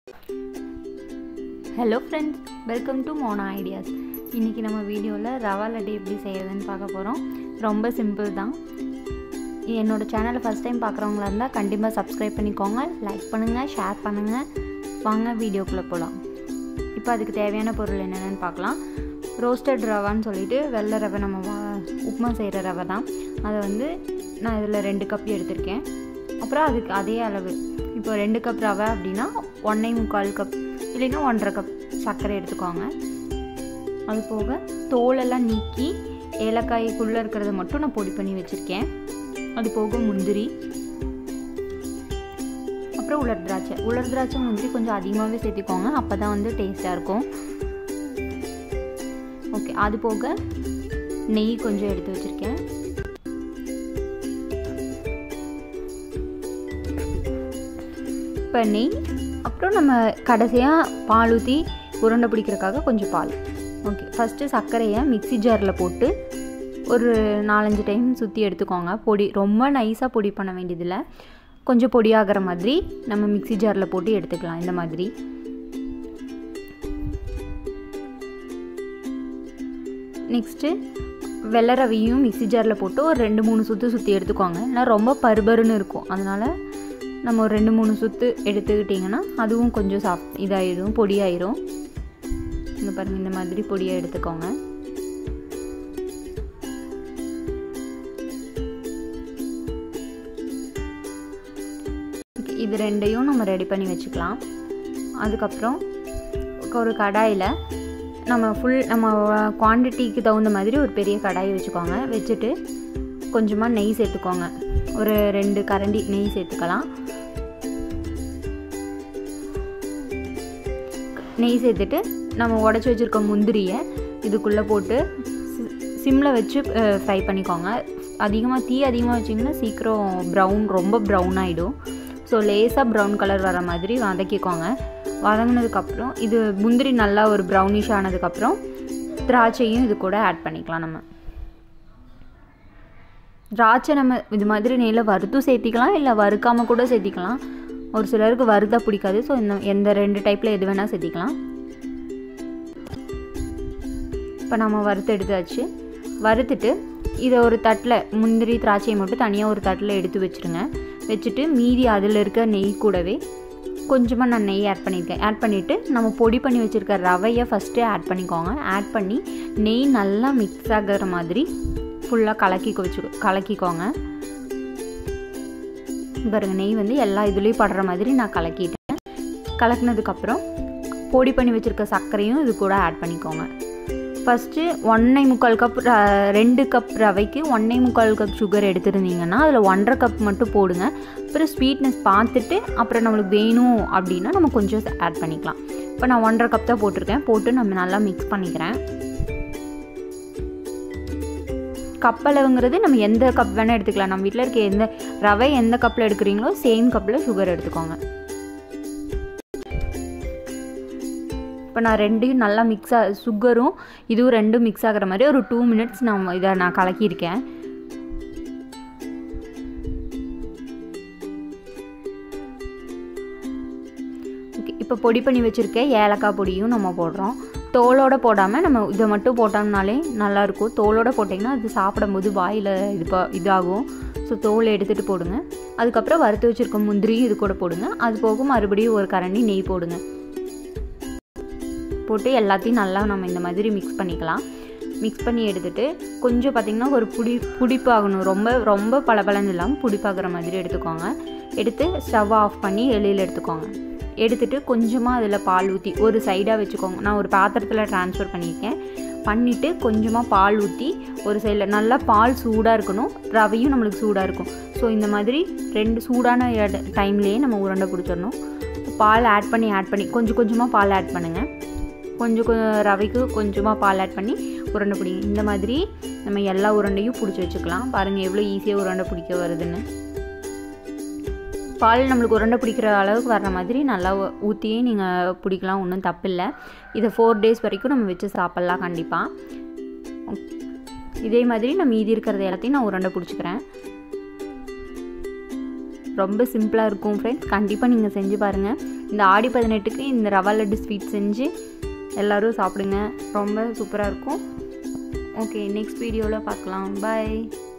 hello friends welcome to Mona ideas இன்றைக்கி நம்ம வீடியோவில் ரவா லட்டு எப்படி செய்யறதுன்னு பார்க்க போகிறோம் ரொம்ப சிம்பிள் தான் என்னோடய சேனலை ஃபஸ்ட் டைம் பார்க்குறவங்களா இருந்தால் கண்டிப்பாக சப்ஸ்கிரைப் பண்ணிக்கோங்க லைக் பண்ணுங்கள் ஷேர் பண்ணுங்கள் வாங்க வீடியோக்குள்ளே போகலாம் இப்போ அதுக்கு தேவையான பொருள் என்னென்னு பார்க்கலாம் ரோஸ்டட் ரவான்னு சொல்லிட்டு வெள்ளை ரவை நம்ம வா உப்புமா செய்கிற ரவை தான் அதை வந்து நான் இதில் ரெண்டு கப் எடுத்திருக்கேன் அப்புறம் அதுக்கு அதே அளவு இப்போ ரெண்டு கப் ரவை அப்படின்னா ஒன்றே முக்கால் கப் இல்லைன்னா ஒன்றரை கப் சர்க்கரை எடுத்துக்கோங்க அது போக தோலெல்லாம் நீக்கி ஏலக்காய்க்குள்ளே இருக்கிறத மட்டும் நான் பொடி பண்ணி வச்சுருக்கேன் அது போக முந்திரி அப்புறம் உலர் திராட்சை உலர் திராட்சை முந்திரி கொஞ்சம் அதிகமாகவே சேர்த்துக்கோங்க அப்போ தான் வந்து டேஸ்ட்டாக இருக்கும் ஓகே அது போக நெய் கொஞ்சம் எடுத்து வச்சுருக்கேன் இப்போ நெய் அப்புறம் நம்ம கடைசியாக பால் ஊற்றி உருண்டை பிடிக்கிறதுக்காக கொஞ்சம் பால் ஓகே ஃபஸ்ட்டு சர்க்கரையை மிக்சி ஜாரில் போட்டு ஒரு நாலஞ்சு டைம் சுற்றி எடுத்துக்கோங்க பொடி ரொம்ப நைஸாக பொடி பண்ண வேண்டியதில்லை கொஞ்சம் பொடியாகிற மாதிரி நம்ம மிக்சி ஜாரில் போட்டு எடுத்துக்கலாம் இந்த மாதிரி நெக்ஸ்ட்டு வெள்ளை ரவையும் மிக்சி ஜாரில் போட்டு ஒரு ரெண்டு மூணு சுற்று சுற்றி எடுத்துக்கோங்க ஏன்னா ரொம்ப பருபருன்னு இருக்கும் அதனால் நம்ம ஒரு ரெண்டு மூணு சுற்று எடுத்துக்கிட்டிங்கன்னா அதுவும் கொஞ்சம் சாப் இதாகிடும் பொடியாயிரும் இங்கே பாருங்கள் இந்த மாதிரி பொடியாக எடுத்துக்கோங்க இது ரெண்டையும் நம்ம ரெடி பண்ணி வச்சுக்கலாம் அதுக்கப்புறம் ஒரு கடாயில் நம்ம ஃபுல் நம்ம குவான்டிட்டிக்கு தகுந்த மாதிரி ஒரு பெரிய கடாயை வச்சுக்கோங்க வச்சுட்டு கொஞ்சமாக நெய் சேர்த்துக்கோங்க ஒரு ரெண்டு கரண்டி நெய் சேர்த்துக்கலாம் நெய் சேர்த்துட்டு நம்ம உடச்சி வச்சுருக்க முந்திரியை இதுக்குள்ளே போட்டு சிம்மில் வச்சு ஃப்ரை பண்ணிக்கோங்க அதிகமாக தீ அதிகமாக வச்சிங்கன்னா சீக்கிரம் ப்ரௌன் ரொம்ப ப்ரௌன் ஆகிடும் ஸோ லேஸாக ப்ரௌன் கலர் வர மாதிரி வதக்கிக்கோங்க வதங்கினதுக்கப்புறம் இது முந்திரி நல்லா ஒரு ப்ரௌனிஷ் ஆனதுக்கப்புறம் திராட்சையும் இது கூட ஆட் பண்ணிக்கலாம் நம்ம திராட்சை நம்ம இது மாதிரி நெய்யில் வறுத்தும் சேர்த்திக்கலாம் இல்லை வறுக்காமல் கூட சேர்த்திக்கலாம் ஒரு சிலருக்கு வறுத்தா பிடிக்காது ஸோ இந்த எந்த ரெண்டு டைப்பில் எது வேணால் சேர்த்திக்கலாம் இப்போ நம்ம வறுத்து எடுத்தாச்சு வறுத்துட்டு இதை ஒரு தட்டில் முந்திரி திராட்சையை மட்டும் தனியாக ஒரு தட்டில் எடுத்து வச்சுருங்க வச்சுட்டு மீதி அதில் இருக்க நெய் கூடவே கொஞ்சமாக நான் நெய் ஆட் பண்ணியிருக்கேன் ஆட் பண்ணிவிட்டு நம்ம பொடி பண்ணி வச்சுருக்க ரவையை ஃபஸ்ட்டு ஆட் பண்ணிக்கோங்க ஆட் பண்ணி நெய் நல்லா மிக்ஸ் ஆகிற மாதிரி ஃபுல்லாக கலக்கி வச்சு கலக்கிக்கோங்க பாருங்கள் நெய் வந்து எல்லா இதுலேயும் படுற மாதிரி நான் கலக்கிட்டேன் கலக்கினதுக்கப்புறம் பொடி பண்ணி வச்சுருக்க சர்க்கரையும் இது கூட ஆட் பண்ணிக்கோங்க ஃபஸ்ட்டு ஒன்றே முக்கால் கப் ரெண்டு கப் ரவைக்கு ஒன்றே முக்கால் கப் சுகர் எடுத்துருந்தீங்கன்னா அதில் ஒன்றரை கப் மட்டும் போடுங்க அப்புறம் ஸ்வீட்னஸ் பார்த்துட்டு அப்புறம் நம்மளுக்கு வேணும் அப்படின்னா நம்ம கொஞ்சம் ஆட் பண்ணிக்கலாம் இப்போ நான் ஒன்றரை கப் தான் போட்டிருக்கேன் போட்டு நம்ம நல்லா மிக்ஸ் பண்ணிக்கிறேன் கப் அளவுங்கிறது நம்ம எந்த கப் வேணால் எடுத்துக்கலாம் நம்ம வீட்டில் இருக்க எந்த ரவை எந்த கப்பில் எடுக்கிறீங்களோ சேம் கப்பில் சுகர் எடுத்துக்கோங்க இப்போ நான் ரெண்டையும் நல்லா மிக்ஸ் ஆ சுகரும் இதுவும் ரெண்டும் மிக்ஸ் ஆகிற மாதிரி ஒரு டூ மினிட்ஸ் நான் இதை நான் கலக்கியிருக்கேன் ஓகே இப்போ பொடி பண்ணி வச்சுருக்க ஏலக்காய் பொடியும் நம்ம போடுறோம் தோலோடு போடாமல் நம்ம இதை மட்டும் போட்டோம்னாலே நல்லாயிருக்கும் தோலோடு போட்டிங்கன்னா அது சாப்பிடும்போது வாயில் இது ப இதாகும் ஸோ தோல் எடுத்துகிட்டு போடுங்க அதுக்கப்புறம் வறுத்து வச்சுருக்க முந்திரியும் இது கூட போடுங்க அது போக மறுபடியும் ஒரு கரண்டி நெய் போடுங்க போட்டு எல்லாத்தையும் நல்லா நம்ம இந்த மாதிரி மிக்ஸ் பண்ணிக்கலாம் மிக்ஸ் பண்ணி எடுத்துகிட்டு கொஞ்சம் பார்த்திங்கன்னா ஒரு புடி புடிப்பாகணும் ரொம்ப ரொம்ப பளபளன்னு இல்லாமல் புடிப்பாகிற மாதிரி எடுத்துக்கோங்க எடுத்து ஸ்டவ் ஆஃப் பண்ணி வெளியில் எடுத்துக்கோங்க எடுத்துகிட்டு கொஞ்சமாக அதில் பால் ஊற்றி ஒரு சைடாக வச்சுக்கோங்க நான் ஒரு பாத்திரத்தில் ட்ரான்ஸ்ஃபர் பண்ணியிருக்கேன் பண்ணிவிட்டு கொஞ்சமாக பால் ஊற்றி ஒரு சைடில் நல்லா பால் சூடாக இருக்கணும் ரவையும் நம்மளுக்கு சூடாக இருக்கும் ஸோ இந்த மாதிரி ரெண்டு சூடான டைம்லேயே நம்ம உருண்டை பிடிச்சிடணும் பால் ஆட் பண்ணி ஆட் பண்ணி கொஞ்சம் கொஞ்சமாக பால் ஆட் பண்ணுங்கள் கொஞ்சம் கொஞ்சம் ரவைக்கு கொஞ்சமாக பால் ஆட் பண்ணி உருண்டை பிடிங்க இந்த மாதிரி நம்ம எல்லா உருண்டையும் பிடிச்சி வச்சுக்கலாம் பாருங்கள் எவ்வளோ ஈஸியாக உருண்டை பிடிக்க வருதுன்னு பால் நம்மளுக்கு உருண்டை பிடிக்கிற அளவுக்கு வர்ற மாதிரி நல்லா ஊற்றியே நீங்கள் பிடிக்கலாம் ஒன்றும் தப்பில்லை இதை ஃபோர் டேஸ் வரைக்கும் நம்ம வச்சு சாப்பிட்லாம் கண்டிப்பாக இதே மாதிரி நான் மீதி இருக்கிறது எல்லாத்தையும் நான் உருண்டை பிடிச்சிக்கிறேன் ரொம்ப சிம்பிளாக இருக்கும் ஃப்ரெண்ட்ஸ் கண்டிப்பாக நீங்கள் செஞ்சு பாருங்கள் இந்த ஆடி பதினெட்டுக்கு இந்த ரவா லட்டு ஸ்வீட் செஞ்சு எல்லோரும் சாப்பிடுங்க ரொம்ப சூப்பராக இருக்கும் ஓகே நெக்ஸ்ட் வீடியோவில் பார்க்கலாம் பாய்